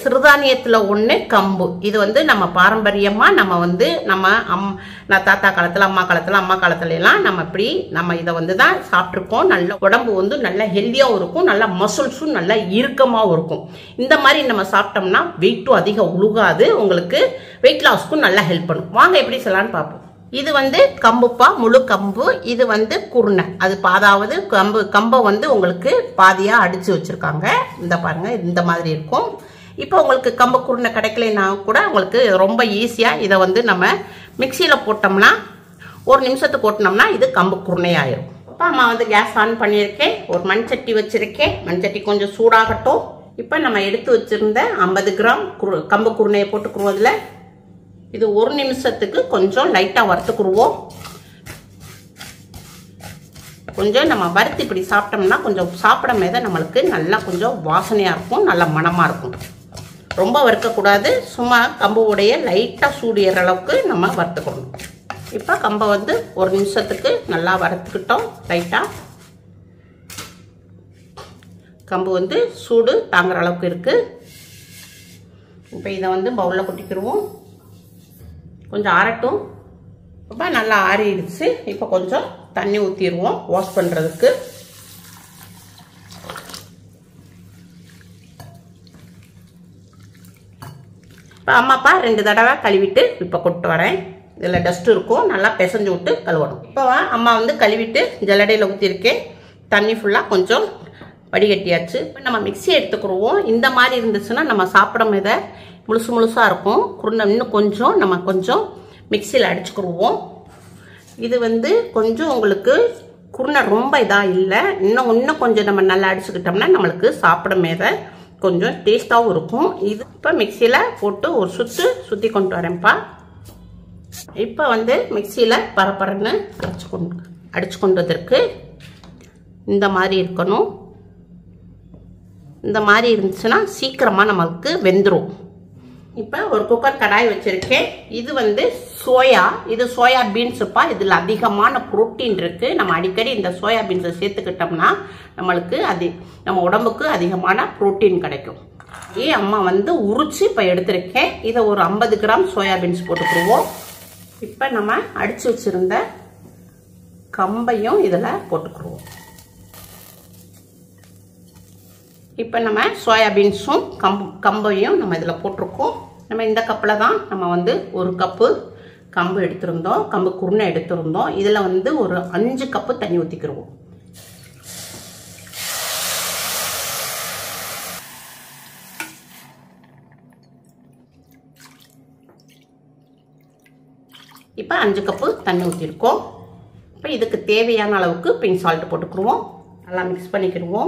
சிறுதானியத்தில் ஒன்று கம்பு இது வந்து நம்ம பாரம்பரியமாக நம்ம வந்து நம்ம அம் நான் தாத்தா காலத்தில் அம்மா காலத்தில் அம்மா காலத்துல எல்லாம் நம்ம இப்படி நம்ம இதை வந்து தான் சாப்பிட்ருக்கோம் நல்ல உடம்பு வந்து நல்ல ஹெல்த்தியாகவும் இருக்கும் நல்ல மசில்ஸும் நல்ல இறுக்கமாகவும் இருக்கும் இந்த மாதிரி நம்ம சாப்பிட்டோம்னா வெயிட்டும் அதிகம் உழுகாது உங்களுக்கு வெயிட் லாஸ்க்கும் நல்லா ஹெல்ப் பண்ணும் வாங்க எப்படி செய்யலாம்னு பார்ப்போம் இது வந்து கம்புப்பா முழு கம்பு இது வந்து குருணை அது பாதாவது கம்பு கம்பை வந்து உங்களுக்கு பாதியாக அடித்து வச்சுருக்காங்க இந்த பாருங்க இந்த மாதிரி இருக்கும் இப்போ உங்களுக்கு கம்பு குருணை கிடைக்கலனா கூட உங்களுக்கு ரொம்ப ஈஸியாக இதை வந்து நம்ம மிக்சியில் போட்டோம்னா ஒரு நிமிஷத்துக்கு ஓட்டினோம்னா இது கம்பு குருணை ஆயிரும் இப்போ அம்மா வந்து கேஸ் ஆன் பண்ணியிருக்கேன் ஒரு மண் சட்டி வச்சுருக்கேன் மண் சட்டி கொஞ்சம் சூடாகட்டும் இப்போ நம்ம எடுத்து வச்சுருந்த ஐம்பது கிராம் குரு கம்பு குருணையை போட்டுக்குருவோம் அதில் இது ஒரு நிமிஷத்துக்கு கொஞ்சம் லைட்டாக வறுத்துக்குருவோம் கொஞ்சம் நம்ம வறுத்து இப்படி சாப்பிட்டோம்னா கொஞ்சம் சாப்பிடும் போது நம்மளுக்கு நல்லா கொஞ்சம் வாசனையாக இருக்கும் நல்ல மணமாக இருக்கும் ரொம்ப வறுக்கக்கூடாது சும்மா கம்பு உடைய லைட்டாக சூடிற அளவுக்கு நம்ம வறுத்துக்கணும் இப்போ கம்பை வந்து ஒரு நிமிஷத்துக்கு நல்லா வறுத்துக்கிட்டோம் லைட்டாக கம்பு வந்து சூடு தாங்குற அளவுக்கு இருக்குது இப்போ இதை வந்து பவுலில் கொட்டிக்கிடுவோம் கொஞ்சம் ஆறட்டும் இப்போ நல்லா ஆறிடுச்சு இப்போ கொஞ்சம் தண்ணி ஊற்றிடுவோம் வாஷ் பண்ணுறதுக்கு இப்போ அம்மாப்பா ரெண்டு தடவை கழுவிட்டு இப்போ கொண்டு வரேன் இதில் டஸ்ட் இருக்கும் நல்லா பிசைஞ்சு விட்டு கழுவணும் இப்போ அம்மா வந்து கழுவிட்டு ஜல்லடையில் ஊற்றிருக்கேன் தண்ணி ஃபுல்லாக கொஞ்சம் வடிகட்டியாச்சு இப்போ நம்ம மிக்சி எடுத்துக்கிடுவோம் இந்த மாதிரி இருந்துச்சுன்னா நம்ம சாப்பிடும் இதை முழுசு முழுசாக இருக்கும் குருணை இன்னும் கொஞ்சம் நம்ம கொஞ்சம் மிக்சியில் அடிச்சுக்கிடுவோம் இது வந்து கொஞ்சம் உங்களுக்கு குருணை ரொம்ப இதாக இல்லை இன்னும் இன்னும் கொஞ்சம் நம்ம நல்லா அடிச்சுக்கிட்டோம்னா நம்மளுக்கு சாப்பிடும் மேத கொஞ்சம் டேஸ்ட்டாகவும் இருக்கும் இது இப்போ மிக்சியில் போட்டு ஒரு சுற்று சுற்றி கொண்டு வரேன்ப்பா இப்போ வந்து மிக்சியில் பரப்பரன்னு அரைச்சி கொண்டு அடிச்சு கொண்டு வந்திருக்கு இந்த மாதிரி இருக்கணும் இந்த மாதிரி இருந்துச்சுன்னா சீக்கிரமாக நம்மளுக்கு வெந்துடும் இப்போ ஒரு குக்கர் கடாய் வச்சுருக்கேன் இது வந்து சோயா இது சோயா பீன்ஸுப்பா இதில் அதிகமான புரோட்டீன் இருக்குது நம்ம அடிக்கடி இந்த சோயா பீன்ஸை சேர்த்துக்கிட்டோம்னா நம்மளுக்கு அது நம்ம உடம்புக்கு அதிகமான புரோட்டீன் கிடைக்கும் ஏ அம்மா வந்து உரிச்சு இப்போ எடுத்திருக்கேன் இதை ஒரு ஐம்பது கிராம் சோயா பீன்ஸ் போட்டுக்கிடுவோம் இப்போ நம்ம அடித்து வச்சுருந்த கம்பையும் இதில் போட்டுக்கிடுவோம் இப்போ நம்ம சோயாபீன்ஸும் கம்பு கம்பையும் நம்ம இதில் போட்டிருக்கோம் நம்ம இந்த கப்பில் தான் நம்ம வந்து ஒரு கப்பு கம்பு எடுத்திருந்தோம் கம்பு குருணை எடுத்திருந்தோம் இதில் வந்து ஒரு அஞ்சு கப்பு தண்ணி ஊற்றிக்கிடுவோம் இப்போ அஞ்சு கப்பு தண்ணி ஊற்றிருக்கோம் இப்போ இதுக்கு தேவையான அளவுக்கு பின் சால்ட் போட்டுக்கிடுவோம் நல்லா மிக்ஸ் பண்ணிக்கிடுவோம்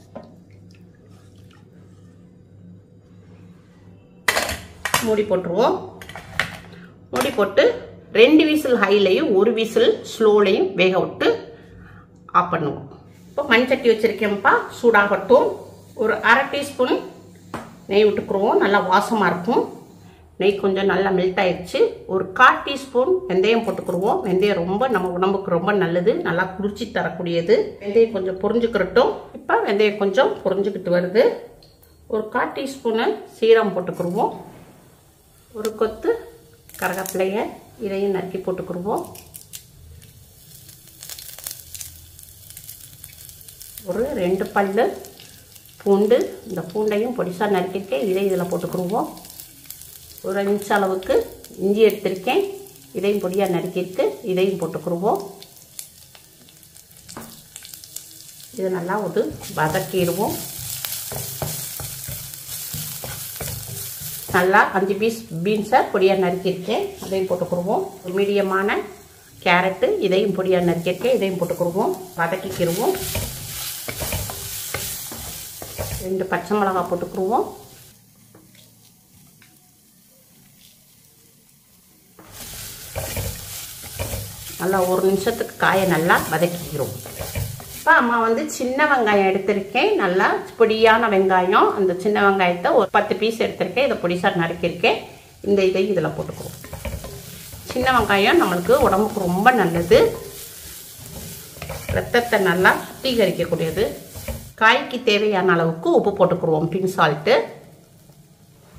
மூடி போட்டுருவோம் மூடி போட்டு ரெண்டு விசில் ஹைலையும் ஒரு விசில் ஸ்லோலையும் வேக விட்டு ஆஃப் பண்ணுவோம் இப்போ மண் சட்டி வச்சுருக்கேன்ப்பா சூடாகட்டும் ஒரு அரை டீஸ்பூன் நெய் விட்டுக்குருவோம் நல்லா வாசமாக இருக்கும் நெய் கொஞ்சம் நல்லா மெல்ட் ஆயிடுச்சு ஒரு கால் டீஸ்பூன் வெந்தயம் போட்டுக்குருவோம் வெந்தயம் ரொம்ப நம்ம உடம்புக்கு ரொம்ப நல்லது நல்லா குளிர்ச்சி தரக்கூடியது வெந்தயம் கொஞ்சம் பொரிஞ்சுக்கிறட்டும் இப்போ வெந்தயம் கொஞ்சம் பொரிஞ்சுக்கிட்டு வருது ஒரு கால் டீஸ்பூனு சீரம் போட்டுக்குருவோம் ஒரு கொத்து கரகப்பிள்ளைய இதையும் நறுக்கி போட்டுக்கிடுவோம் ஒரு ரெண்டு பல் பூண்டு இந்த பூண்டையும் பொடிசாக நறுக்கிருக்கேன் இதை இதில் போட்டுக்கிடுவோம் ஒரு இன்ச் அளவுக்கு இஞ்சி எடுத்திருக்கேன் இதையும் பொடியாக நறுக்கிருக்கு இதையும் போட்டுக்கிடுவோம் இது நல்லா ஒரு வதக்கிடுவோம் நல்லா அஞ்சு பீஸ் பீன்ஸை பொடியாக நறுக்கியிருக்கேன் அதையும் போட்டுக்கிடுவோம் ஒரு மீடியமான கேரட்டு இதையும் பொடியாக நறுக்கியிருக்கேன் இதையும் போட்டுக்கிடுவோம் வதக்கிக்கிடுவோம் ரெண்டு பச்சை மிளகா போட்டுக்கிடுவோம் நல்லா ஒரு நிமிஷத்துக்கு காயை நல்லா வதக்கிக்கிறோம் இப்போ அம்மா வந்து சின்ன வெங்காயம் எடுத்திருக்கேன் நல்லா பொடியான வெங்காயம் அந்த சின்ன வெங்காயத்தை ஒரு பத்து பீஸ் எடுத்திருக்கேன் இதை பொடிசாக நறுக்கியிருக்கேன் இந்த இதை இதில் போட்டுக்குவோம் சின்ன வெங்காயம் நம்மளுக்கு உடம்புக்கு ரொம்ப நல்லது ரத்தத்தை நல்லா சுத்திகரிக்கக்கூடியது காய்க்கு தேவையான அளவுக்கு உப்பு போட்டுக்குருவோம் பின் சால்ட்டு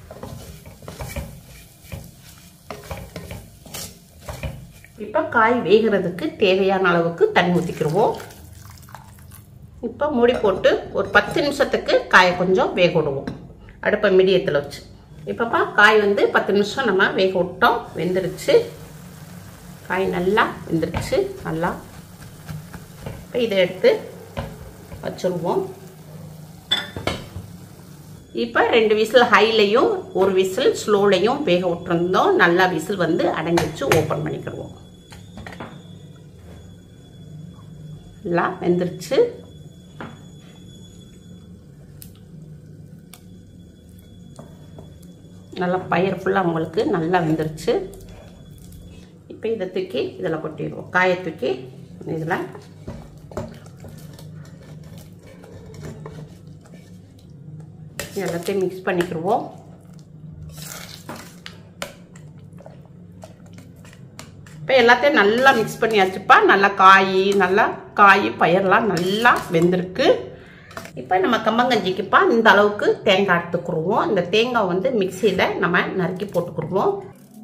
இப்போ காய் வேகிறதுக்கு தேவையான அளவுக்கு தண்ணி ஊற்றிக்கிடுவோம் இப்போ மூடி போட்டு ஒரு பத்து நிமிஷத்துக்கு காயை கொஞ்சம் வேக விடுவோம் அடுப்பை மீடியத்தில் வச்சு இப்போப்பா காய் வந்து பத்து நிமிஷம் நம்ம வேக விட்டோம் வெந்துருச்சு காய் நல்லா வெந்துருச்சு நல்லா இப்போ இதை எடுத்து வச்சுருவோம் இப்போ ரெண்டு விசில் ஹைலையும் ஒரு விசில் ஸ்லோலையும் வேக விட்டுருந்தோம் நல்லா விசில் வந்து அடங்கிச்சு ஓப்பன் பண்ணிக்கிடுவோம் நல்லா வெந்துருச்சு நல்லா பயிர் ஃபுல்லாக உங்களுக்கு நல்லா வெந்துருச்சு இப்போ இதை தூக்கி இதில் கொட்டிடுவோம் காயை தூக்கி இதில் எல்லாத்தையும் மிக்ஸ் பண்ணிக்கிடுவோம் இப்போ எல்லாத்தையும் நல்லா மிக்ஸ் பண்ணியாச்சுப்பா நல்லா காய் நல்லா காய் பயிரெலாம் நல்லா வெந்திருக்கு இப்போ நம்ம கம்பங்கஞ்சிக்குப்பா இந்த அளவுக்கு தேங்காய் எடுத்துக்குருவோம் இந்த தேங்காய் வந்து மிக்சியில் நம்ம நறுக்கி போட்டுக்குருவோம்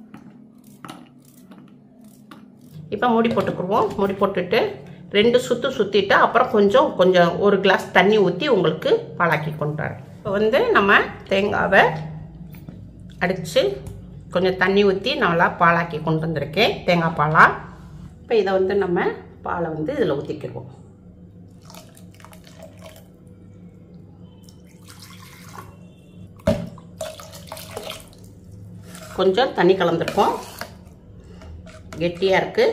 இப்போ மூடி போட்டுக்குருவோம் மூடி போட்டுட்டு ரெண்டு சுற்று சுற்றிட்டு அப்புறம் கொஞ்சம் கொஞ்சம் ஒரு கிளாஸ் தண்ணி ஊற்றி உங்களுக்கு பாலாக்கி கொண்டாரு இப்போ வந்து நம்ம தேங்காவை அடித்து கொஞ்சம் தண்ணி ஊற்றி நல்லா பாலாக்கி கொண்டு வந்திருக்கேன் தேங்காய் பாலா இப்போ இதை வந்து நம்ம பாலை வந்து இதில் ஊற்றிக்கிடுவோம் கொஞ்சம் தண்ணி கலந்துருக்கோம் கெட்டியாக இருக்குது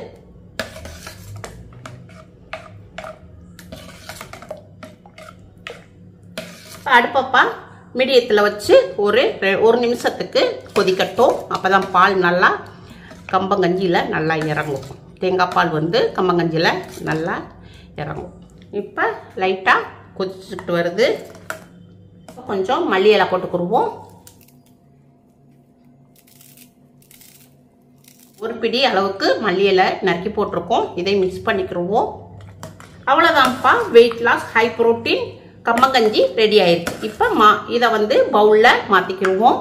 அடுப்பப்பா மீடியத்தில் வச்சு ஒரு ஒரு நிமிஷத்துக்கு கொதிக்கட்டும் அப்போ தான் பால் நல்லா கம்பங்கஞ்சியில் நல்லா இறங்கும் தேங்காய் பால் வந்து கம்பங்கஞ்சியில் நல்லா இறங்கும் இப்போ லைட்டாக கொதிச்சுட்டு வருது கொஞ்சம் மல்லி இலை போட்டுக்குருவோம் ஒரு பிடி அளவுக்கு மல்லி இலை நறுக்கி போட்டிருக்கோம் இதை மிக்ஸ் பண்ணிக்கிடுவோம் அவ்வளோதான்ப்பா வெயிட் லாஸ் ஹை ப்ரோட்டீன் கம்மங்கஞ்சி ரெடி ஆயிடுச்சு இப்போ மா இதை வந்து பவுலில் மாற்றிக்கிடுவோம்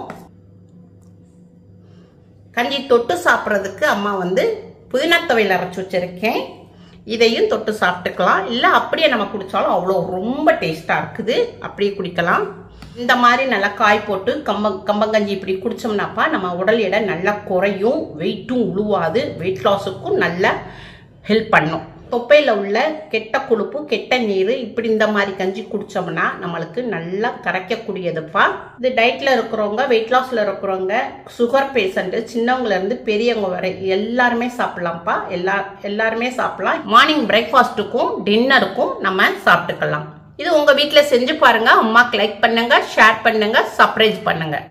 கஞ்சி தொட்டு சாப்பிட்றதுக்கு அம்மா வந்து புதினா துவையில் அரைச்சி வச்சுருக்கேன் இதையும் தொட்டு சாப்பிட்டுக்கலாம் இல்லை அப்படியே நம்ம குடித்தாலும் அவ்வளோ ரொம்ப டேஸ்ட்டாக இருக்குது அப்படியே குடிக்கலாம் இந்த மாதிரி நல்லா காய் போட்டு கம்ப கம்பங்கஞ்சி இப்படி குடித்தோம்னாப்பா நம்ம உடல் எடை நல்லா குறையும் வெயிட்டும் உழுவாது வெயிட் லாஸுக்கும் நல்லா ஹெல்ப் பண்ணும் தொப்பையில் உள்ள கெட்ட கொழுப்பு கெட்ட நீர் இப்படி இந்த மாதிரி கஞ்சி குடித்தோம்னா நம்மளுக்கு நல்லா கரைக்கக்கூடியதுப்பா இது டயட்டில் இருக்கிறவங்க வெயிட் லாஸில் இருக்கிறவங்க சுகர் பேஷண்ட்டு சின்னவங்கலேருந்து பெரியவங்க வரை எல்லாருமே சாப்பிட்லாம்ப்பா எல்லா எல்லாருமே சாப்பிட்லாம் மார்னிங் பிரேக்ஃபாஸ்ட்டுக்கும் டின்னருக்கும் நம்ம சாப்பிட்டுக்கலாம் இது உங்கள் வீட்டில் செஞ்சு பாருங்கள் அம்மாக்கு லைக் பண்ணுங்கள் ஷேர் பண்ணுங்கள் சப்ரைஸ் பண்ணுங்கள்